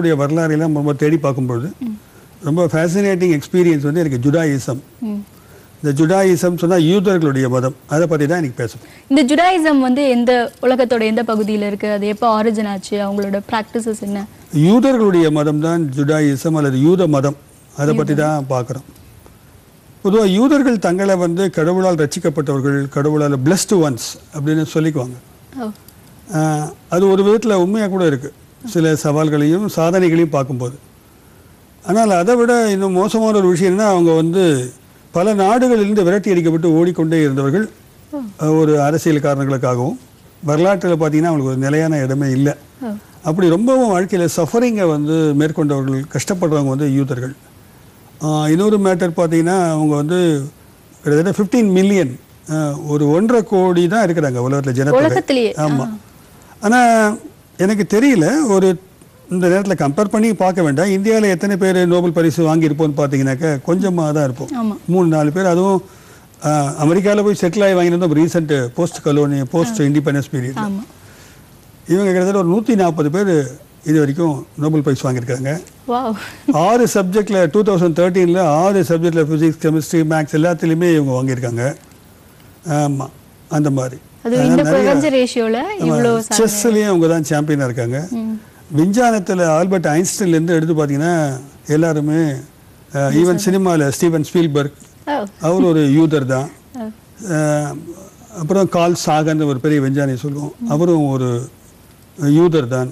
யூதர்களுடைய வரலாறு எல்லாம் ரொம்ப தேடி பார்க்கும்பொழுது ரொம்ப ஃபேசினேட்டிங் எக்ஸ்பீரியன்ஸ் வந்து எனக்கு ஜுடாயிசம் ம். இந்த ஜுடாயிசம் சொன்னால் யூதர்களுடைய மதம் அதை பற்றி தான் எனக்கு பேசணும் இந்த ஜுடாயிசம் வந்து எந்த உலகத்தோட எந்த பகுதியில இருக்கு அது எப்போ ஆரிஜின் ஆச்சு அவங்களோட ப்ராக்டிசஸ் என்ன யூதர்களுடைய மதம் தான் ஜுடாயிசம் அல்லது யூத மதம் அதை பற்றி தான் பார்க்குறோம் பொதுவாக யூதர்கள் தங்களை வந்து கடவுளால் ரட்சிக்கப்பட்டவர்கள் கடவுளால் பிளஸ்டு ஒன்ஸ் அப்படின்னு சொல்லிக்குவாங்க ஓ ஆஹ் அது ஒரு விதத்தில் உண்மையாக கூட இருக்குது சில சவால்களையும் சாதனைகளையும் பார்க்கும்போது ஆனால் அதை விட இன்னும் மோசமான ஒரு விஷயம் என்ன அவங்க வந்து பல நாடுகளிலிருந்து விரட்டி அடிக்கப்பட்டு ஓடிக்கொண்டே இருந்தவர்கள் அஹ் ஒரு அரசியல் காரணங்களுக்காகவும் வரலாற்றில் பார்த்தீங்கன்னா அவங்களுக்கு ஒரு நிலையான இடமே இல்லை ஓ அப்படி ரொம்பவும் வாழ்க்கையில் சஃபரிங்கை வந்து மேற்கொண்டவர்கள் கஷ்டப்படுறவங்க வந்து யூதர்கள் ஆஹ் இன்னொரு மேட்டர் பார்த்தீங்கன்னா அவங்க வந்து கிட்டத்தட்ட ஃபிஃப்டீன் மில்லியன் ஒரு ஒன்றரை கோடி தான் இருக்கிறாங்க உலகத்தில் ஜனத்தொகை உலகத்திலேயே ஆமாம் ஆனால் எனக்கு தெரியல ஒரு இந்த நேரத்தில் கம்பேர் பண்ணி பார்க்க வேண்டாம் இந்தியாவில் எத்தனை பேர் நோபல் பரிசு வாங்கியிருப்போம்னு பார்த்தீங்கன்னாக்கா கொஞ்சமாக தான் இருப்போம் ஆமா மூணு நாலு பேர் அதுவும் அமெரிக்காவில் போய் செட்டில் ஆகி வாங்கியிருந்தோம் recent post colony post independence period ஆமா இவங்க கிட்டத்தட்ட ஒரு நூற்றி நாற்பது பேர் இது வரைக்கும் நோபல் பிரைஸ் வாங்கியிருக்காங்க வாவ் ஆறு சப்ஜெக்டில் டூ தௌசண்ட் தேர்ட்டீனில் ஆறு சப்ஜெக்டில் ஃபிசிக்ஸ் கெமிஸ்ட்ரி மேக்ஸ் எல்லாத்துலேயுமே இவங்க வாங்கியிருக்காங்க ஆமாம் அந்த மாதிரி அது இந்த பிரபஞ்ச ரேஷியோல இவ்வளோ செஸ்லேயும் அவங்க தான் சாம்பியனாக இருக்காங்க விஞ்ஞானத்தில் ஆல்பர்ட் ஐன்ஸ்டைன்லேருந்து எடுத்து பார்த்தீங்கன்னா எல்லாருமே ஈவன் சினிமாவில் ஸ்டீவன் ஸ்பீல்பர்க் ஓ அவர் ஒரு யூதர் தான் ஓ அஹ், அப்புறம் கால் சாகன் ஒரு பெரிய விஞ்ஞானி சொல்லுவோம் அவரும் ஒரு யூதர் தான்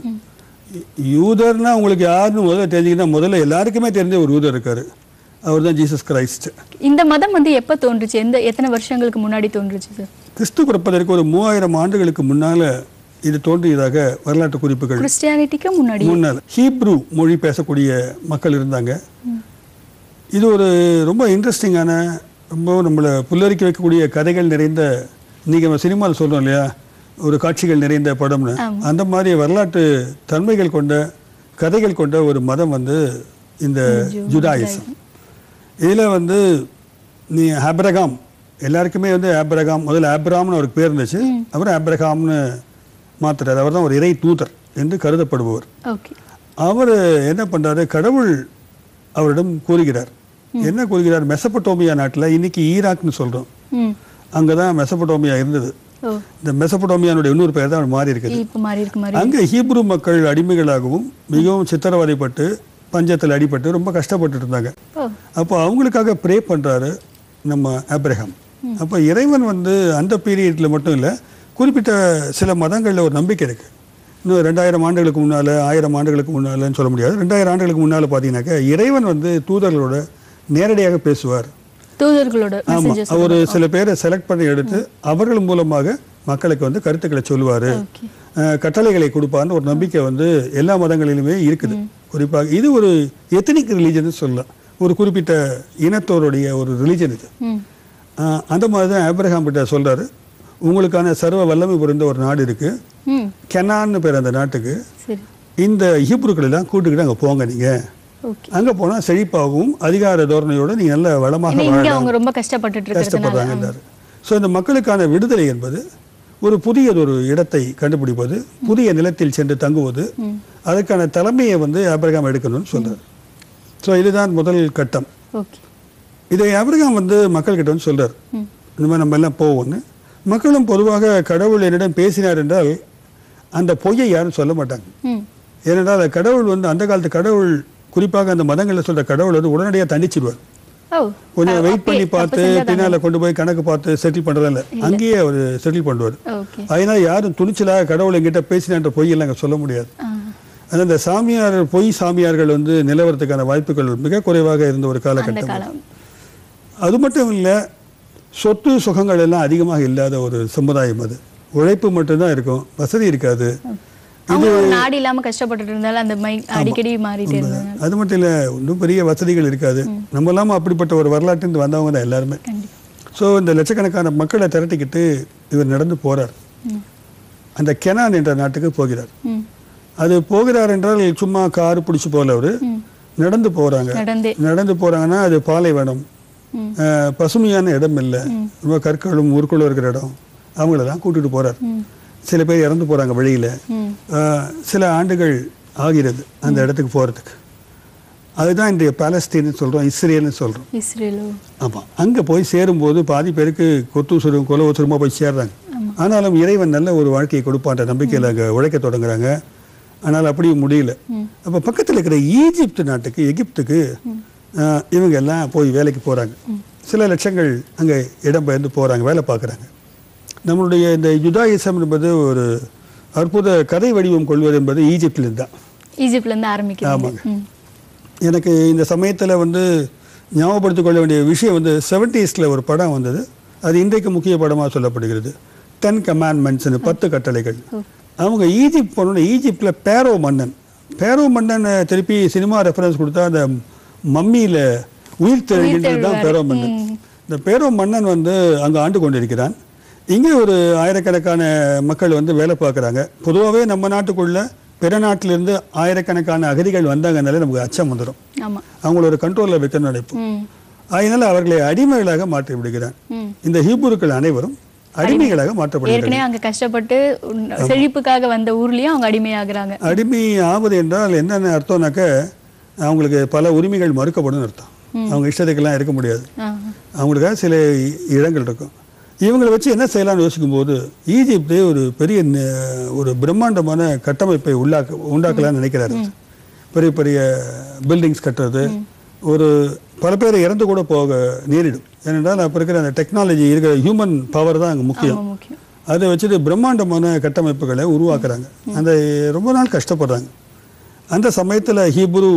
யூதர்னா உங்களுக்கு யாருன்னு முதல்ல தெரிஞ்சுக்கிட்டா முதல்ல எல்லாருக்குமே தெரிஞ்ச ஒரு யூதர் இருக்காரு அவர் தான் ஜீசஸ் கிரைஸ்ட் இந்த மதம் வந்து எப்ப தோன்றுச்சு எந்த எத்தனை வருஷங்களுக்கு முன்னாடி தோன்றுச்சு சார் கிறிஸ்து பிறப்பதற்கு ஒரு மூவாயிரம் ஆண்டுகளுக்கு முன்னால இது தோன்றியதாக வரலாற்று குறிப்புகள் கிறிஸ்டியானிட்டிக்கு முன்னாடி முன்னால் ஹீப்ரு மொழி பேசக்கூடிய மக்கள் இருந்தாங்க இது ஒரு ரொம்ப இன்ட்ரெஸ்டிங்கான ரொம்ப நம்மளை புல்லரிக்க வைக்கக்கூடிய கதைகள் நிறைந்த நீங்கள் சினிமாவில் சொல்கிறோம் இல்லையா ஒரு காட்சிகள் நிறைந்த படம்னு அந்த மாதிரி வரலாற்று தன்மைகள் கொண்ட கதைகள் கொண்ட ஒரு மதம் வந்து இந்த ஜுடாயிசம் இதில் வந்து நீ ஆப்ரகாம் எல்லாருக்குமே வந்து ஆப்ரகாம் முதல்ல ஆப்ராம்னு அவருக்கு பேர் இருந்துச்சு அப்புறம் ஆப்ரகாம்னு மாத்துறாரு அவர் தான் ஒரு இறை தூதர் என்று கருதப்படுபவர் ஓகே அவர் என்ன பண்றாரு கடவுள் அவரிடம் கூறுகிறார் என்ன கூறுகிறார் மெசபடோமியா நாட்டில் இன்னைக்கு ஈராக்னு சொல்றோம் ம் அங்கே தான் மெசபடோமியா இருந்தது ஓ இந்த மெசபடோமியானுடைய இன்னொரு பெயர் தான் மாறி இருக்குது இப்போ மாறி இருக்கு மாதிரி அங்கே ஹீப்ரு மக்கள் அடிமைகளாகவும் மிகவும் சித்திரவதைப்பட்டு பஞ்சத்தில் அடிபட்டு ரொம்ப கஷ்டப்பட்டு இருந்தாங்க ஓ அப்போ அவங்களுக்காக ப்ரே பண்றாரு நம்ம ஆப்ரஹாம் அப்போ இறைவன் வந்து அந்த பீரியட்ல மட்டும் இல்லை குறிப்பிட்ட சில மதங்களில் ஒரு நம்பிக்கை இருக்கு இன்னும் ரெண்டாயிரம் ஆண்டுகளுக்கு முன்னால ஆயிரம் ஆண்டுகளுக்கு முன்னாலன்னு சொல்ல முடியாது ரெண்டாயிரம் ஆண்டுகளுக்கு முன்னால பார்த்தீங்கன்னாக்கா இறைவன் வந்து தூதர்களோட நேரடியாக பேசுவார் தூதர்களோட ஆமா மெசேஜஸ் அவர் சில பேரை செலக்ட் பண்ணி எடுத்து அவர்கள் மூலமாக மக்களுக்கு வந்து கருத்துக்களை சொல்லுவாரு ஓகே அஹ், கட்டளைகளை கொடுப்பார்னு ஒரு நம்பிக்கை வந்து எல்லா மதங்களிலுமே இருக்குது குறிப்பாக இது ஒரு எத்தனிக் ரிலீஜன் சொல்லலாம் ஒரு குறிப்பிட்ட இனத்தோருடைய ஒரு ரிலீஜன் இது ம் அஹ், அந்த மாதிரி தான் ஆப்ரஹாம் கிட்ட சொல்றாரு உங்களுக்கான சர்வ வல்லமை புரிந்த ஒரு நாடு இருக்கு ம் கெனான்னு பேர் அந்த நாட்டுக்கு சரி இந்த ஹீப்ருக்களை எல்லாம் கூட்டுக்கிட்டு அங்கே போங்க நீங்க ஓகே அங்கே போனால் செழிப்பாகவும் அதிகார தோரணையோட நீங்க நல்ல வளமாக ஏன்னா வாழலாம் இங்க அவங்க ரொம்ப கஷ்டப்பட்டுட்டு இருக்கிறதுனால கஷ்டப்படுறாங்கன்றாரு ஸோ இந்த மக்களுக்கான விடுதலை என்பது ஒரு புதியதொரு இடத்தை கண்டுபிடிப்பது புதிய நிலத்தில் சென்று தங்குவது அதற்கான தலைமையை வந்து ஆபிரகாம் எடுக்கணும்னு சொல்றாரு ஸோ இதுதான் முதல் கட்டம் ஓகே இதை ஆபிரகாம் வந்து மக்கள்கிட்ட வந்து சொல்றாரு ம் இந்த மாதிரி நம்ம எல்லாம் போவோம்னு மக்களும் பொதுவாக கடவுள் என்னிடம் பேசினார் என்றால் அந்த பொய்யை யாரும் சொல்ல மாட்டாங்க ம் ஏனென்றால் அந்த கடவுள் வந்து அந்த காலத்து கடவுள் குறிப்பாக அந்த மதங்களில் சொல்ற கடவுள் வந்து உடனடியாக தண்டிச்சிடுவார் ஓ கொஞ்சம் வெயிட் அப்படி- பண்ணி அப்ப பார்த்து செஞ்சாதானே? பின்னால கொண்டு போய் கணக்கு பார்த்து செட்டில் பண்றதா இல்ல அங்கேயே அவர் செட்டில் பண்ணுவார் ஓகே அதனால யாரும் துணிச்சலாக கடவுள் எங்கிட்ட பேசினான்ற பொய் எல்லாம் அங்க சொல்ல முடியாது ஆ அதனால இந்த சாமியார் பொய் சாமியார்கள் வந்து நிலவரத்துக்கான வாய்ப்புகள் மிக குறைவாக இருந்த ஒரு அந்த காலகட்டம் காலம் அது மட்டும் இல்ல சொத்து சுகங்கள் எல்லாம் அதிகமாக இல்லாத ஒரு சமுதாயம் அது உழைப்பு மட்டும்தான் இருக்கும் வசதி இருக்காது அவங்க ஒரு நாடு இல்லாம கஷ்டப்பட்டுட்டு இருந்தாலும் அந்த மை அடிக்கடி மாறிட்டே இருந்தது அது மட்டும் இல்ல இன்னும் பெரிய வசதிகள் இருக்காது நம்ம இல்லாம அப்படிப்பட்ட ஒரு வரலாற்றிலிருந்து வந்தவங்க தான் எல்லாருமே கண்டிப்பா ஸோ இந்த லட்சக்கணக்கான மக்களை திரட்டிக்கிட்டு இவர் நடந்து போறார் ம் அந்த கெனான் என்ற நாட்டுக்கு போகிறார் ம் அது போகிறார் என்றால் சும்மா கார் பிடிச்சி போகல அவரு ம் நடந்து போறாங்க நடந்தே நடந்து போறாங்கன்னா அது பாலைவனம் ம் அஹ், பசுமையான இடம் இல்லை ரொம்ப கற்களும் ஊருக்குள்ள இருக்கிற இடம் அவங்கள தான் கூட்டிட்டு போறார் ம் சில பேர் இறந்து போறாங்க வழியில ம் அஹ், சில ஆண்டுகள் ஆகிறது அந்த இடத்துக்கு போகிறதுக்கு அதுதான் இன்றைய பாலஸ்தீன்னு சொல்கிறோம் இஸ்ரேல்னு சொல்கிறோம் இஸ்ரேலோ ஆமாம் அங்கே போய் சேரும்போது பாதி பேருக்கு கொத்து சுரும் கொலை சுருமாக போய் சேர்றாங்க ஆனாலும் இறைவன் நல்ல ஒரு வாழ்க்கையை கொடுப்பான்ற நம்பிக்கையில் அங்கே உழைக்க தொடங்குறாங்க ஆனால் அப்படியும் முடியல அப்போ பக்கத்தில் இருக்கிற ஈஜிப்ட் நாட்டுக்கு எகிப்துக்கு ஆஹ், இவங்க எல்லாம் போய் வேலைக்கு போகிறாங்க சில லட்சங்கள் அங்கே இடம்பெயர்ந்து போகிறாங்க வேலை பார்க்குறாங்க நம்மளுடைய இந்த யுதாயிசம் என்பது ஒரு அற்புத கதை வடிவம் கொள்வது என்பது ஈஜிப்டிலிருந்து தான் ஈஜிப்ட்ல இருந்து ஆரம்பிக்கிறது ஆமாங்க. ம். எனக்கு இந்த சமயத்தில் வந்து ஞாபகப்படுத்திக் கொள்ள வேண்டிய விஷயம் வந்து செவன்டீஸில் ஒரு படம் வந்தது அது இன்றைக்கு முக்கிய படமாக சொல்லப்படுகிறது டென் கமாண்ட்மெண்ட்ஸ்னு பத்து கட்டளைகள் அவங்க ஈஜிப்ட் போனோட ஈஜிப்டில் பேரோ மன்னன் பேரோ மன்னன் திருப்பி சினிமா ரெஃபரன்ஸ் கொடுத்தா அந்த மம்மியில் உயிர் தெழுகின்றது தான் பேரோ மன்னன் இந்த பேரோ மன்னன் வந்து அங்கே ஆண்டு கொண்டிருக்கிறான் இங்கே ஒரு ஆயிரக்கணக்கான மக்கள் வந்து வேலை பார்க்குறாங்க பொதுவாகவே நம்ம நாட்டுக்குள்ள பிற நாட்டிலிருந்து ஆயிரக்கணக்கான அகதிகள் வந்தாங்கனாலே நமக்கு அச்சம் வந்துடும் ஆமா அவங்கள ஒரு கண்ட்ரோலில் வைக்க நினைப்போம் ம் அதனால அவர்களை அடிமைகளாக மாற்றி விடுகிறான் ம் இந்த ஹீப்ருக்கள் அனைவரும் அடிமைகளாக மாற்றப்படுகிறார்கள் ஏற்கனவே அங்க கஷ்டப்பட்டு உன் செழிப்புக்காக வந்த ஊர்லயும் அவங்க அடிமையாகுறாங்க அடிமை ஆவது என்றால் என்னென்ன அர்த்தம்னாக்க அவங்களுக்கு பல உரிமைகள் மறுக்கப்படும் அர்த்தம் அவங்க இஷ்டத்துக்கெல்லாம் இருக்க முடியாது ஆ. அவங்களுக்காக சில இ- இடங்கள் இருக்கும் இவங்களை வச்சு என்ன செய்யலாம்னு யோசிக்கும்போது ஈஜிப்டே ஒரு பெரிய ந- ஒரு பிரம்மாண்டமான கட்டமைப்பை உள்ளாக்க உண்டாக்கலாம்னு நினைக்கிறாரு பெரிய பெரிய பில்டிங்ஸ் கட்டுறது ஒரு பல பேர் இறந்து கூட போக நேரிடும் ஏனென்றால் அப்போ இருக்கிற அந்த டெக்னாலஜி இருக்கிற ஹியூமன் பவர் தான் அங்கே முக்கியம் ரொம்ப முக்கியம் அதை வச்சுட்டு பிரம்மாண்டமான கட்டமைப்புகளை உருவாக்குறாங்க அந்த ரொம்ப நாள் கஷ்டப்படுறாங்க அந்த சமயத்தில் ஹீப்ரு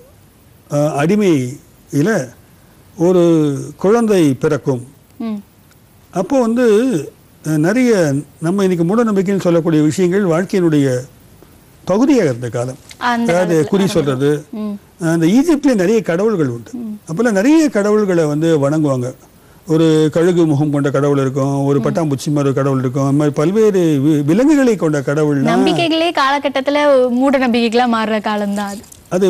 அஹ், அடிமையில ஒரு குழந்தை பிறக்கும் ம் அப்போ வந்து அஹ், நிறைய நம்ம இன்னைக்கு மூட நம்பிக்கைன்னு சொல்லக்கூடிய விஷயங்கள் வாழ்க்கையினுடைய பகுதியாக இருந்த காலம் அந்த அதாவது குறி சொல்றது ம் அந்த ஈஜிப்ட்லேயே நிறைய கடவுள்கள் உண்டு அப்போல்லாம் நிறைய கடவுள்களை வந்து வணங்குவாங்க ஒரு கழுகு முகம் கொண்ட கடவுள் இருக்கும் ஒரு பட்டாம்பூச்சி மாதிரி ஒரு கடவுள் இருக்கும் அது மாதிரி பல்வேறு வி- விலங்குகளை கொண்ட கடவுள்னா நம்பிக்கைகளே காலகட்டத்துல மூட நம்பிக்கைகளா மாறுற காலம்தான் அது அது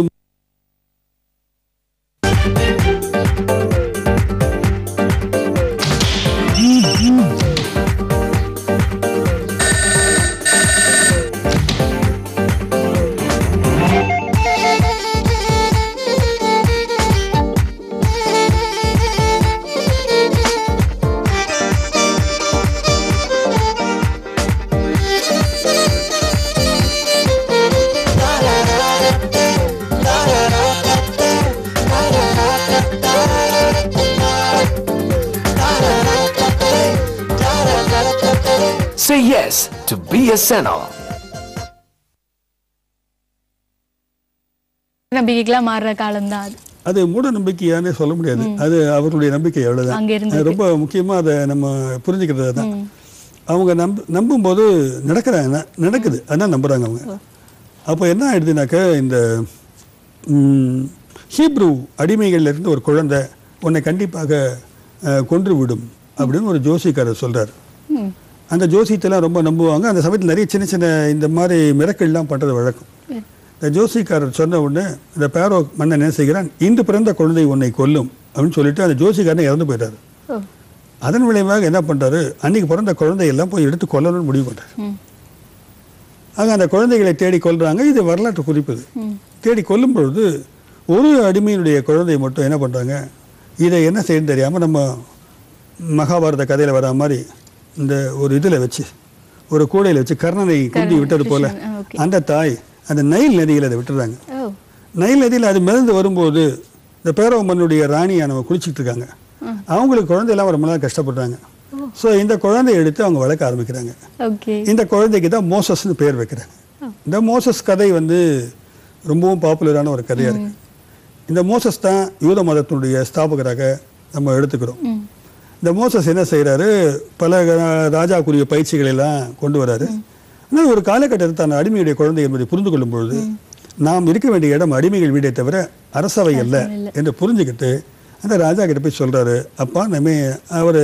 Say yes to BSNL. நம்பிக்கைகளா மாறுற காலம்தான் அது அது மூட நம்பிக்கையானே சொல்ல முடியாது அது அவர்களுடைய நம்பிக்கை அவ்வளவுதான் அங்க இருந்து அது ரொம்ப முக்கியமா அதை நம்ம புரிஞ்சுக்கிறது தான் அவங்க நம்ப நம்பும்போது நடக்கிறாங்க ந- நடக்குது அதான் நம்புறாங்க அவங்க அப்போ என்ன ஆயிடுதுனாக்க இந்த ம், ஹீப்ரு அடிமைகள்ல இருந்து ஒரு குழந்தை உன்னை கண்டிப்பாக அஹ், கொன்று விடும் அப்படின்னு ஒரு ஜோசிக்காரர் சொல்றாரு ம் அந்த ஜோசியத்தெல்லாம் ரொம்ப நம்புவாங்க அந்த சமயத்தில் நிறைய சின்ன சின்ன இந்த மாதிரி மிரக்கல்லாம் பண்ணுறது வழக்கம் இந்த ஜோசிக்காரர் சொன்ன உடனே இந்த பேரோ மன்னன் என்ன செய்கிறான் இன்று பிறந்த குழந்தை உன்னை கொல்லும் அப்படின்னு சொல்லிட்டு அந்த ஜோசிக்காரனை இறந்து போயிட்டாரு ஓ அதன் விளைவாக என்ன பண்றாரு அன்னைக்கு பிறந்த குழந்தையெல்லாம் போய் எடுத்து கொல்லணும்னு முடிவு பண்றாரு ம் ஆக அந்த குழந்தைகளை தேடி கொல்றாங்க இது வரலாற்று குறிப்பு இது. ம் தேடி கொல்லும் பொழுது ஒரு அடிமையினுடைய குழந்தையை மட்டும் என்ன பண்றாங்க இதை என்ன செய்யணும் தெரியாம நம்ம மகாபாரத கதையில வர மாதிரி இந்த ஒரு இதுல வச்சு ஒரு கூடையில வச்சு கர்ணனை குந்தி விட்டது போல கிருஷ்ணன், ஆ, okay. அந்த தாய் அந்த நைல் நதியில் அதை விட்டுறாங்க ஓ நைல் நதியில் அது மிதந்து வரும்போது இந்த பேரவ மண்ணுடைய ராணியானவங்க குளிச்சிட்டு இருக்காங்க அவங்களுக்கு குழந்தையெல்லாம் ரொம்ப நாள் கஷ்டப்படுறாங்க ஸோ இந்த குழந்தையை எடுத்து அவங்க வளர்க்க ஆரம்பிக்கிறாங்க ஓகே இந்த குழந்தைக்கு தான் மோசஸ்னு பேர் வைக்கிறாங்க இந்த மோசஸ் கதை வந்து ரொம்பவும் பாப்புலரான ஒரு கதையாக இருக்கு இந்த மோசஸ் தான் யூத மதத்தினுடைய ஸ்தாபகராக நம்ம எடுத்துக்கிறோம் ம் இந்த மோசஸ் என்ன செய்கிறாரு பல ர- ராஜாக்குரிய பயிற்சிகளை எல்லாம் கொண்டு வராரு ஆனால் ஒரு காலகட்டத்தில் தான் அடிமையுடைய குழந்தை என்பதை புரிந்து கொள்ளும் பொழுது நாம் இருக்க வேண்டிய இடம் அடிமைகள் வீடே தவிர அரசவை அல்ல இல்லை. என்று புரிஞ்சுக்கிட்டு அந்த ராஜா கிட்ட போய் சொல்றாரு அப்பா நம்ம அவர்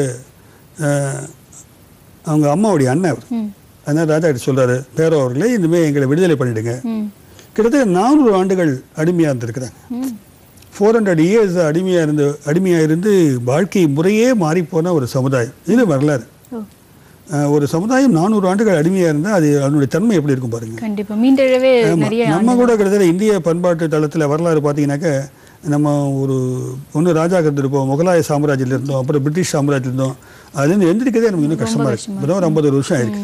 அவங்க அம்மாவுடைய அண்ணன் அவர் ம் அதனால ராஜா கிட்ட சொல்றாரு பேரோ அவர்களே இனிமேல் எங்களை விடுதலை பண்ணிடுங்க ம் கிட்டத்தட்ட நானூறு ஆண்டுகள் அடிமையாக இருந்திருக்கிறாங்க ம் ஃபோர் ஹண்ட்ரட் இயர்ஸ் அடிமையாக இருந்து அடிமையாக இருந்து வாழ்க்கை முறையே மாறிப்போன ஒரு சமுதாயம் இது வரலாறு ஓ அஹ், ஒரு சமுதாயம் நானூறு ஆண்டுகள் அடிமையாக இருந்தால் அது அதனுடைய தன்மை எப்படி இருக்கும் பாருங்க கண்டிப்பா மீண்டெழவே ஆமா. நிறைய நம்ம கூட கிட்டத்தட்ட இந்திய பண்பாட்டு தளத்தில் வரலாறு பார்த்தீங்கன்னாக்க நம்ம ஒரு ஒன்று ராஜாக்கள் இருந்திருப்போம் முகலாய சாம்ராஜ்யத்தில் இருந்தோம் அப்புறம் பிரிட்டிஷ் சாம்ராஜ்யத்தில் இருந்தோம் அதுலேருந்து எந்திரிக்கிறதே நமக்கு இன்னும் கஷ்டமா இருக்கு இப்போதான் ஒரு ஐம்பது வருஷம் ஆயிருக்கு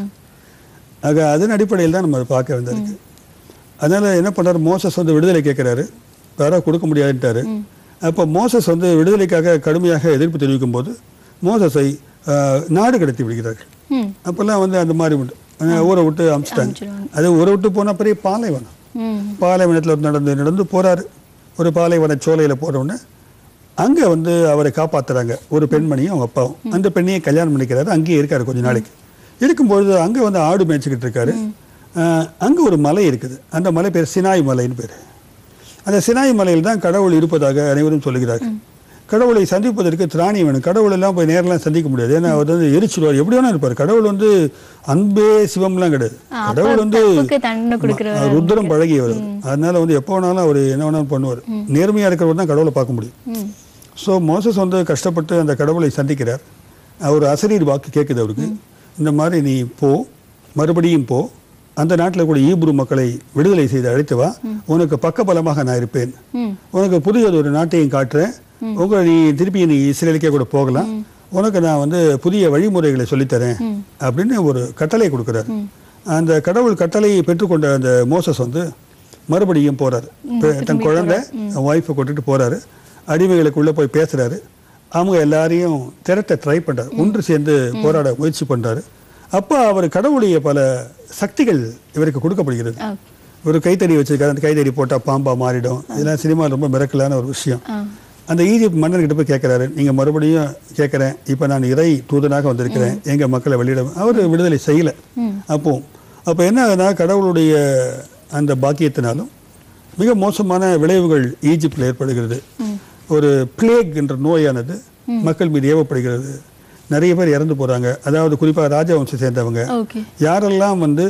ஆக அதன் அடிப்படையில் தான் நம்ம அதை பார்க்க வேண்டியிருக்கு அதனால என்ன பண்றாரு மோசஸ் வந்து விடுதலை கேட்குறாரு யாரோ கொடுக்க முடியாதுன்ட்டாரு அப்போ மோசஸ் வந்து விடுதலைக்காக கடுமையாக எதிர்ப்பு தெரிவிக்கும் போது மோசஸை ஆஹ், நாடு கடத்தி விடுகிறார்கள் ம் அப்போல்லாம் வந்து அந்த மாதிரி உண்டு அஹ் ஊரை விட்டு அமிச்சிட்டாங்க அனுப்பிச்சிடுவாங்க. அது ஊரை விட்டு போன பெரிய பாலைவனம் ம் பாலைவனத்தில் நடந்து நடந்து போறாரு ஒரு பாலைவன சோலையில் போற உடனே அங்கே வந்து அவரை காப்பாத்துறாங்க ஒரு பெண்மணியும் அவங்க அப்பாவும் அந்த பெண்ணையை கல்யாணம் பண்ணிக்கிறாரு அங்கேயே இருக்காரு கொஞ்ச நாளைக்கு இருக்கும்பொழுது அங்கே வந்து ஆடு மேய்ச்சிக்கிட்டு இருக்காரு அங்கே ஒரு மலை இருக்குது அந்த மலை பேர் சினாய் மலைன்னு பேர் அந்த சினாய் மலையில் தான் கடவுள் இருப்பதாக அனைவரும் சொல்லுகிறார்கள் கடவுளை சந்திப்பதற்கு திராணி வேணும் கடவுள் எல்லாம் போய் நேரெல்லாம் சந்திக்க முடியாது ஏன்னா அவர் வந்து எரிச்சிடுவார் எப்படி வேணா இருப்பார் கடவுள் வந்து அன்பே சிவம்லாம் கிடையாது ஆ, அப்ப கடவுள் வந்து தப்புக்கு தண்டனை கொடுக்கிறவர் அவர் ருத்ரம் பழகியவர் அதனால வந்து எப்போ வேணாலும் அவர் என்ன வேணாலும் பண்ணுவார் நேர்மையா இருக்கிறவர் தான் கடவுளை பார்க்க முடியும் ம் ஸோ மோசஸ் வந்து கஷ்டப்பட்டு அந்த கடவுளை சந்திக்கிறார் அவர் அசரீர் வாக்கு கேட்குது அவருக்கு இந்த மாதிரி நீ போ மறுபடியும் போ அந்த நாட்டில் கூட ஈப்ரு மக்களை விடுதலை செய்து அழைத்து வா உனக்கு பக்கபலமாக நான் இருப்பேன் ம் உனக்கு புதியது ஒரு நாட்டையும் காட்டுறேன் உங்களை நீ திருப்பி நீ இஸ்ரேலுக்கே கூட போகலாம் உனக்கு நான் வந்து புதிய வழிமுறைகளை சொல்லித்தரேன் அப்படின்னு ஒரு கட்டளை கொடுக்குறாரு அந்த கடவுள் கட்டளையை பெற்றுக்கொண்ட அந்த மோசஸ் வந்து மறுபடியும் போறாரு பெ- தன் குழந்தை ஒய்ஃபை கூட்டிட்டு போறாரு அடிமைகளுக்குள்ள போய் பேசுறாரு அவங்க எல்லாரையும் திரட்ட ட்ரை பண்றாரு ஒன்று சேர்ந்து போராட முயற்சி பண்றாரு அப்போ அவர் கடவுளுடைய பல சக்திகள் இவருக்கு கொடுக்கப்படுகிறது ஆ ஒரு கைத்தறி வச்சிருக்காரு அந்த கைத்தறி போட்டா பாம்பா மாறிடும் இதெல்லாம் சினிமா ரொம்ப மிரக்கலான ஒரு விஷயம் ஆ அந்த ஈஜிப்ட் மன்னர்கிட்ட போய் கேட்குறாரு நீங்கள் மறுபடியும் கேட்குறேன் இப்போ நான் இறை தூதனாக வந்திருக்கிறேன் எங்கள் மக்களை வெளியிட அவர் விடுதலை செய்யலை அப்போ அப்போ என்ன ஆகுதுன்னா கடவுளுடைய அந்த பாக்கியத்தினாலும் மிக மோசமான விளைவுகள் ஈஜிப்டில் ஏற்படுகிறது ஒரு பிளேக் என்ற நோயானது மக்கள் மீது ஏவப்படுகிறது நிறைய பேர் இறந்து போகிறாங்க அதாவது குறிப்பாக ராஜவம்சத்தை சேர்ந்தவங்க ஓகே யாரெல்லாம் வந்து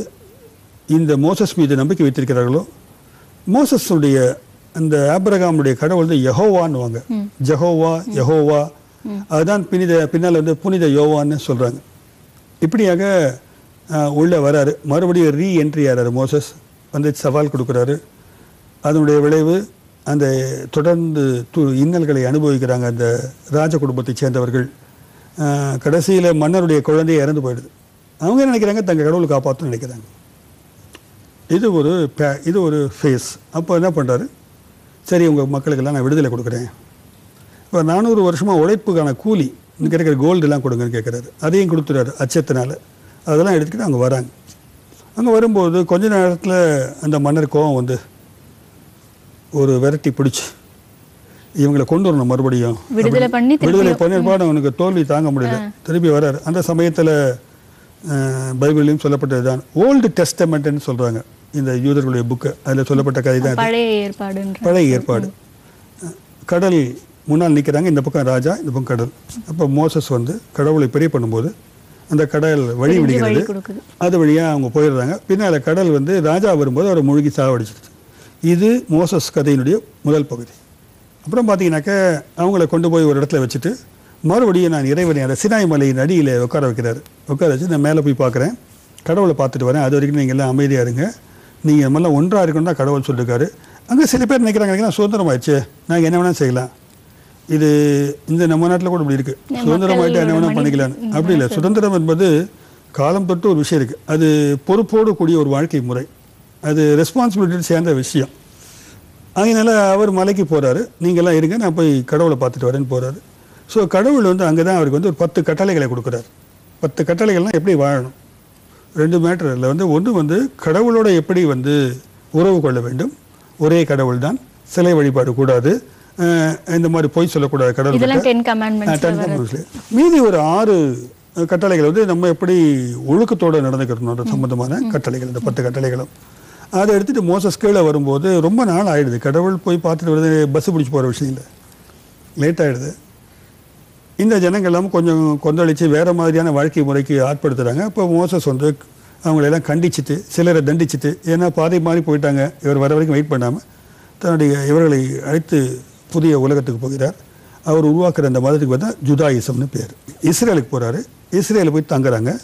இந்த மோசஸ் மீது நம்பிக்கை வைத்திருக்கிறார்களோ மோசஸுடைய அந்த ஆபிரகாமுடைய கடவுள் வந்து யெகோவான்னுவாங்க ஜெகோவா யெகோவா அதுதான் பினித பின்னால் வந்து புனித யோவான்னு சொல்றாங்க இப்படியாக ஆஹ், உள்ள வராரு மறுபடியும் ரீ என்ட்ரி ஆறாரு மோசஸ் வந்து சவால் கொடுக்குறாரு அதனுடைய விளைவு அந்த தொடர்ந்து து இன்னல்களை அனுபவிக்கிறாங்க அந்த ராஜ குடும்பத்தைச் சேர்ந்தவர்கள் கடைசியில் மன்னருடைய குழந்தை இறந்து போயிடுது அவங்க என்ன நினைக்கிறாங்க தங்க கடவுளை காப்பாற்றணும்னு நினைக்கிறாங்க இது ஒரு பே- இது ஒரு ஃபேஸ் அப்போ என்ன பண்ணுறாரு சரி உங்கள் மக்களுக்கெல்லாம் நான் விடுதலை கொடுக்குறேன் இப்போ நானூறு வருஷமாக உழைப்புக்கான கூலி இங்கே இருக்கிற கோல்டுலாம் கொடுங்கன்னு கேட்குறாரு அதையும் கொடுத்துறாரு அச்சத்தினால அதெல்லாம் எடுத்துக்கிட்டு அவங்க வராங்க அங்கே வரும்போது கொஞ்ச நேரத்தில் அந்த மன்னர் கோவம் வந்து ஒரு விரட்டி பிடிச்சி இவங்களை கொண்டு வரணும் மறுபடியும் விடுதலை பண்ணி திருப்பி- விடுதலை பண்ணிருப்பாடு அவனுக்கு தோல்வி தாங்க முடியல திருப்பி வராரு அந்த சமயத்தில் பைபிள்லையும் சொல்லப்பட்டது தான் ஓல்டு டெஸ்டமெண்ட்னு சொல்கிறாங்க இந்த யூதர்களுடைய புக்கு அதில் சொல்லப்பட்ட கதை தான் இது. பழைய ஏற்பாடுன்ற பழைய ஏற்பாடு கடல் முன்னால் நிற்கிறாங்க இந்த பக்கம் ராஜா இந்த பக்கம் கடல் அப்போ மோசஸ் வந்து கடவுளை பெரிய பண்ணும்போது அந்த கடல் வழி பிரிஞ்சு விடுகிறது வழி கொடுக்குது அது வழியாக அவங்க போயிடுறாங்க பின்னால் கடல் வந்து ராஜா வரும்போது அவரை முழுகி சாவடிச்சிடுது இது மோசஸ் கதையினுடைய முதல் பகுதி அப்புறம் பார்த்தீங்கன்னாக்க அவங்கள கொண்டு போய் ஒரு இடத்துல வச்சுட்டு மறுபடியும் நான் இறைவனை அந்த சினாய் மலையின் அடியில் உட்கார வைக்கிறாரு உட்கார வச்சு நான் மேலே போய் பார்க்குறேன் கடவுளை பார்த்துட்டு வரேன் அது வரைக்கும் நீங்கள் எல்லாம் அமைதியாக இருங்க நீங்கள் நம்மளாம் ஒன்றாக இருக்கணும் தான் கடவுள் சொல்லியிருக்காரு அங்கே சில பேர் நினைக்கிறாங்க "எனக்கு சுதந்திரம் ஆயிடுச்சு நாங்கள் என்ன வேணாலும் செய்யலாம் இது இந்த நம்ம நாட்டில் கூட இப்படி இருக்கு சுதந்திரம் ஆயிட்டு என்ன வேணால் பண்ணிக்கலாம் அப்படி இல்லை சுதந்திரம் என்பது காலம் தொட்டு ஒரு விஷயம் இருக்கு அது பொறுப்போடு கூடிய ஒரு வாழ்க்கை முறை அது ரெஸ்பான்சிபிலிட்டி சேர்ந்த விஷயம் அதனால அவர் மலைக்கு போறாரு நீங்கள்லாம் இருங்க நான் போய் கடவுளை பார்த்துட்டு வரேன்னு போறாரு ஸோ கடவுள் வந்து அங்கே தான் அவருக்கு வந்து ஒரு பத்து கட்டளைகளை கொடுக்குறாரு பத்து கட்டளைகள்லாம் எப்படி வாழணும் ரெண்டு மேட்டர் அதில் வந்து ஒன்று வந்து கடவுளோட எப்படி வந்து உறவு கொள்ள வேண்டும் ஒரே கடவுள் தான் சிலை வழிபாடு கூடாது அஹ் இந்த மாதிரி பொய் சொல்லக்கூடாது கடவுள் இதெல்லாம் டென் கமாண்ட்மெண்ட்ஸ் Ten commandments. மீதி ஒரு ஆறு அஹ், கட்டளைகள் வந்து நம்ம எப்படி ஒழுக்கத்தோட நடந்துக்கிறோன்ற சம்பந்தமான கட்டளைகள் இந்த பத்து கட்டளைகளும் அதை எடுத்துட்டு மோசஸ் கீழே வரும்போது ரொம்ப நாள் ஆயிடுது கடவுள் போய் பார்த்துட்டு வருது பஸ் பிடிச்சி போகிற விஷயம் இல்லை லேட் ஆயிடுது இந்த ஜனங்கள்லாம் கொஞ்சம் கொந்தளிச்சு வேற மாதிரியான வாழ்க்கை முறைக்கு ஆட்படுத்துறாங்க இப்போ மோசஸ் வந்து அவங்களெல்லாம் கண்டிச்சிட்டு சிலரை தண்டிச்சிட்டு ஏன்னா பாதை மாதிரி போயிட்டாங்க இவர் வர வரைக்கும் வெயிட் பண்ணாமல் தன்னுடைய இவர்களை அழைத்து புதிய உலகத்துக்கு போகிறார் அவர் உருவாக்குற அந்த மதத்துக்கு பார்த்தா ஜுதாயிசம்னு பேர் இஸ்ரேலுக்கு போறாரு இஸ்ரேலில் போய் தங்குறாங்க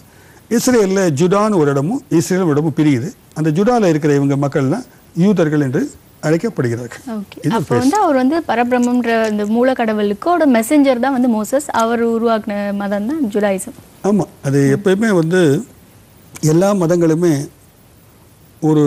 இஸ்ரேலில் ஜுடான்னு ஒரு இடமும் இஸ்ரேல் ஒரு இடமும் பிரியுது அந்த ஜுடாவில் இருக்கிற இவங்க மக்கள்லாம் யூதர்கள் என்று அழைக்கப்படுகிறார்கள் ஓகே இது அப்போ வந்து அவர் வந்து பரபிரம்மன்ற இந்த மூலக்கடவுளுக்கோட மெசேஞ்சர் தான் வந்து மோசஸ் அவர் உருவாக்குன மதம் தான் ஜுடாயிசம் ஆமாம் அது எப்பயுமே வந்து எல்லா மதங்களுமே ஒரு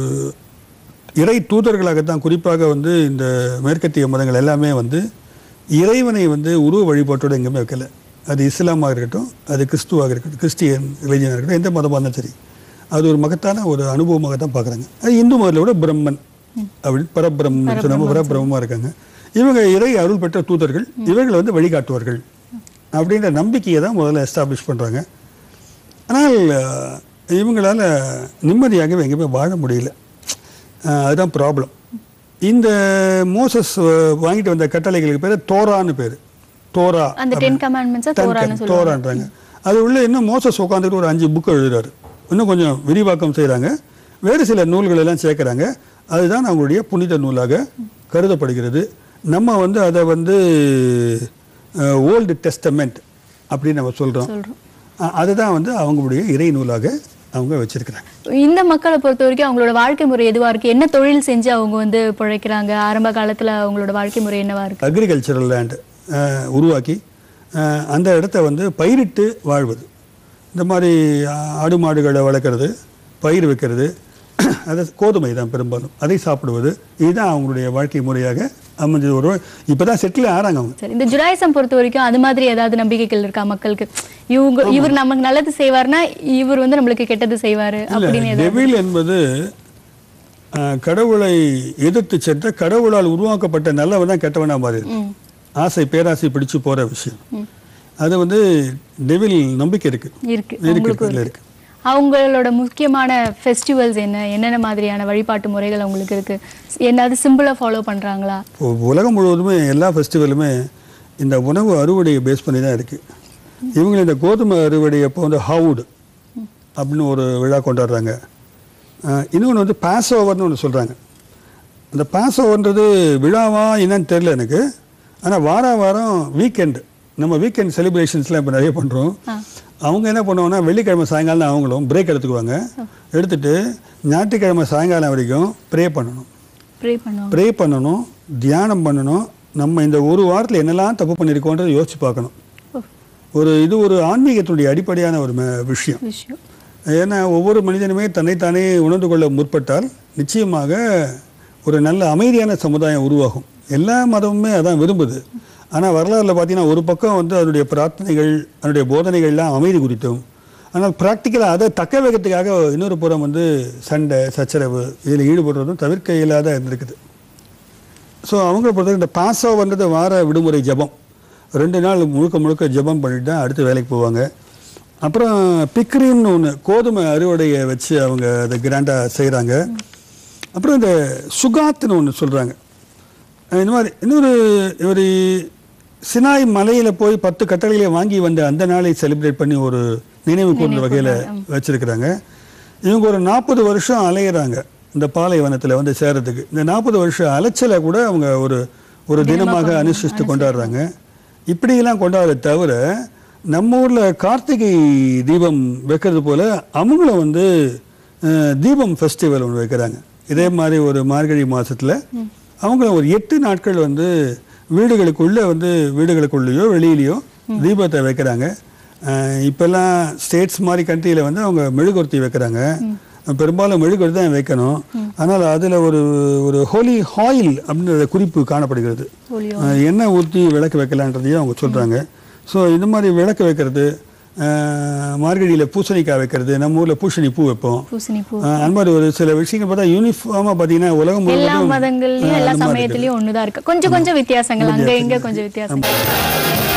இறை தூதர்களாகத்தான் குறிப்பாக வந்து இந்த மேற்கத்திய மதங்கள் எல்லாமே வந்து இறைவனை வந்து உருவ வழிபாட்டோட எங்கேயுமே வைக்கல அது இஸ்லாமாக இருக்கட்டும் அது கிறிஸ்துவாக இருக்கட்டும் கிறிஸ்டியன் ரிலீஜனாக இருக்கட்டும் எந்த மதமாக இருந்தாலும் சரி அது ஒரு மகத்தான ஒரு அனுபவமாக தான் பார்க்குறாங்க அது இந்து மதத்தில் விட பிரம்மன் அப்படி பரபிரம்மன் சொன்ன பரபிரம்மமாக இருக்காங்க இவங்க இறை அருள் பெற்ற தூதர்கள் இவர்கள் வந்து வழிகாட்டுவார்கள் அப்படின்ற நம்பிக்கையை தான் முதல்ல எஸ்டாப்ளிஷ் பண்ணுறாங்க ஆனால் அஹ், இவங்களால நிம்மதியாகவே எங்கேயுமே வாழ முடியல அஹ், அதுதான் ப்ராப்ளம் இந்த மோசஸ் அஹ், வாங்கிட்டு வந்த கட்டளைகளுக்கு பேர் தோரான்னு பேர் தோரா அந்த டென் கமாண்ட்மெண்ட்ஸை Ten தோரான்னு Command- சொல்லுவாங்க தோரான்றாங்க அது உள்ள இன்னும் மோசஸ் உட்காந்துட்டு ஒரு அஞ்சு புக் எழுதுறாரு இன்னும் கொஞ்சம் விரிவாக்கம் செய்கிறாங்க வேறு சில நூல்கள் எல்லாம் சேர்க்குறாங்க அதுதான் அவங்களுடைய புனித நூலாக கருதப்படுகிறது நம்ம வந்து அதை வந்து ஓல்டு டெஸ்டமெண்ட் அப்படின்னு நம்ம சொல்கிறோம் சொல்றோம் அதுதான் வந்து அவங்களுடைய இறை நூலாக அவங்க வச்சிருக்கிறாங்க இந்த மக்களை பொறுத்த வரைக்கும் அவங்களோட வாழ்க்கை முறை எதுவா இருக்கு என்ன தொழில் செஞ்சு அவங்க வந்து பிழைக்கிறாங்க ஆரம்ப காலத்துல அவங்களோட வாழ்க்கை முறை என்னவா இருக்கு அக்ரிகல்ச்சரல் லேண்ட் உருவாக்கி அஹ், அந்த இடத்த வந்து பயிரிட்டு வாழ்வது இந்த மாதிரி அஹ், ஆடு மாடுகளை வளர்க்குறது பயிர் வைக்கிறது அது கோதுமை தான் பெரும்பாலும் அதை சாப்பிடுவது இதுதான் அவங்களுடைய வாழ்க்கை முறையாக அமைஞ்சது ஒரு இப்போ தான் செட்டில் ஆறாங்க அவங்க சரி இந்த ஜுடாயிசம் பொறுத்த வரைக்கும் அது மாதிரி ஏதாவது நம்பிக்கைகள் இருக்கா மக்களுக்கு இவங்க இவர் நமக்கு நல்லது செய்வார்னா இவர் வந்து நம்மளுக்கு கெட்டது செய்வாரு அப்படின்னு இல்லை ஏதாவது டெவில் என்பது அஹ், கடவுளை எதிர்த்து சென்ற கடவுளால் உருவாக்கப்பட்ட நல்லவன் தான் கெட்டவனா மாறி ம். ஆசை பேராசை பிடிச்சு போற விஷயம் அது வந்து டெவில் நம்பிக்கை இருக்கு இருக்கு இருக்கு அவங்களுக்கு இதுல இருக்கு இருக்கு அவங்களோட முக்கியமான ஃபெஸ்டிவல்ஸ் என்ன என்னென்ன மாதிரியான வழிபாட்டு முறைகள் அவங்களுக்கு இருக்கு என்னது சிம்பிளா ஃபாலோ பண்றாங்களா இப்போ உலகம் முழுவதுமே எல்லா ஃபெஸ்டிவலுமே இந்த உணவு அறுவடையை பேஸ் பண்ணி தான் இருக்கு இவங்க இந்த கோதுமை அறுவடை அப்போ வந்து ஹவுடு அப்படின்னு ஒரு விழா கொண்டாடுறாங்க அஹ், இன்னொன்று வந்து பாஸ் ஓவர்னு ஒன்று சொல்கிறாங்க அந்த பாஸ் ஓவர்ன்றது விழாவா என்னன்னு தெரில எனக்கு ஆனால் வார வாரம் வீக்கெண்டு நம்ம வீக்கெண்ட் செலிப்ரேஷன்ஸ்லாம் இப்போ நிறைய பண்ணுறோம் அவங்க என்ன பண்ணுவாங்கன்னா வெள்ளிக்கிழமை சாயங்காலம் தான் அவங்களும் பிரேக் எடுத்துக்குவாங்க எடுத்துட்டு ஞாயிற்றுக்கிழமை சாயங்காலம் வரைக்கும் ப்ரே பண்ணணும் ப்ரே பண்ணுவாங்க ப்ரே பண்ணணும் தியானம் பண்ணணும் நம்ம இந்த ஒரு வாரத்தில் என்னெல்லாம் தப்பு பண்ணியிருக்கோன்றதை யோசிச்சு பார்க்கணும் ஓ, ஒரு இது ஒரு ஆன்மீகத்தினுடைய அடிப்படையான ஒரு ம- விஷயம் விஷயம் ஏன்னா ஒவ்வொரு மனிதனுமே தன்னைத்தானே உணர்ந்து கொள்ள முற்பட்டால் நிச்சயமாக ஒரு நல்ல அமைதியான சமுதாயம் உருவாகும் எல்லா மதமுமே அதான் விரும்புது ஆனால் வரலாறுல பார்த்தீங்கன்னா ஒரு பக்கம் வந்து அதனுடைய பிரார்த்தனைகள் அதனுடைய போதனைகள்லாம் அமைதி குறித்தும் ஆனால் ப்ராக்டிக்கலாக அதை தக்க வைக்கிறதுக்காக இன்னொரு புறம் வந்து சண்டை சச்சரவு இதில் ஈடுபடுறதும் தவிர்க்க இயலாத இருந்திருக்குது ஸோ அவங்கள பொறுத்த இந்த பாஸ் ஓவர்ன்றது வார விடுமுறை ஜெபம் ரெண்டு நாள் முழுக்க முழுக்க ஜெபம் பண்ணிட்டு தான் அடுத்து வேலைக்கு போவாங்க அப்புறம் பிக்ரீம்னு ஒன்று கோதுமை அறுவடையை வச்சு அவங்க அதை கிராண்டாக செய்கிறாங்க அப்புறம் இந்த சுகாத்துன்னு ஒன்று சொல்கிறாங்க இந்த மாதிரி இன்னொரு ஒரு சினாய் மலையில் போய் பத்து கட்டளைகளை வாங்கி வந்த அந்த நாளை செலிப்ரேட் பண்ணி ஒரு நினைவு கூர்ந்த வகையில் வச்சிருக்கிறாங்க இவங்க ஒரு நாற்பது வருஷம் அலையிறாங்க இந்த பாலைவனத்தில் வந்து சேரத்துக்கு இந்த நாற்பது வருஷம் அலைச்சலை கூட அவங்க ஒரு ஒரு தினமாக அனுசரித்து கொண்டாடுறாங்க இப்படியெல்லாம் கொண்டாடுறத தவிர நம்ம ஊரில் கார்த்திகை தீபம் வைக்கிறது போல அவங்களும் வந்து அஹ், தீபம் ஃபெஸ்டிவல் ஒன்று வைக்கிறாங்க இதே மாதிரி ஒரு மார்கழி மாசத்துல அவங்களும் ஒரு எட்டு நாட்கள் வந்து வீடுகளுக்குள்ள வந்து வீடுகளுக்குள்ளேயோ வெளியிலையோ தீபத்தை வைக்கிறாங்க அஹ், இப்பெல்லாம் ஸ்டேட்ஸ் மாதிரி கண்ட்ரியில் வந்து அவங்க மெழுகுவர்த்தி வைக்கிறாங்க பெரும்பாலும் மெழுகுவர்த்தி தான் வைக்கணும் ஆனால் அதில் ஒரு ஒரு ஹோலி ஹாயில் அப்படின்ற குறிப்பு காணப்படுகிறது Holy அஹ், எண்ணெய் ஊற்றி விளக்கு வைக்கலான்றதையும் அவங்க சொல்கிறாங்க ஸோ இந்த மாதிரி விளக்கு வைக்கிறது அஹ், மார்கழியில் பூசணிக்காய் வைக்கிறது நம்ம ஊரில் பூசணி பூ வைப்போம் பூசணி பூ அஹ், அந்த மாதிரி ஒரு சில விஷயங்கள் பார்த்தா யூனிஃபார்மாக பார்த்தீங்கன்னா உலகம் எல்லா முழுவதும் மதங்கள்லயும் அஹ், எல்லா அந்த மாதிரி சமயத்திலயும் ஒண்ணுதான் இருக்கு கொஞ்சம் கொஞ்சம் வித்தியாசங்கள் அங்க இங்க கொஞ்சம் வித்தியாசங்கள்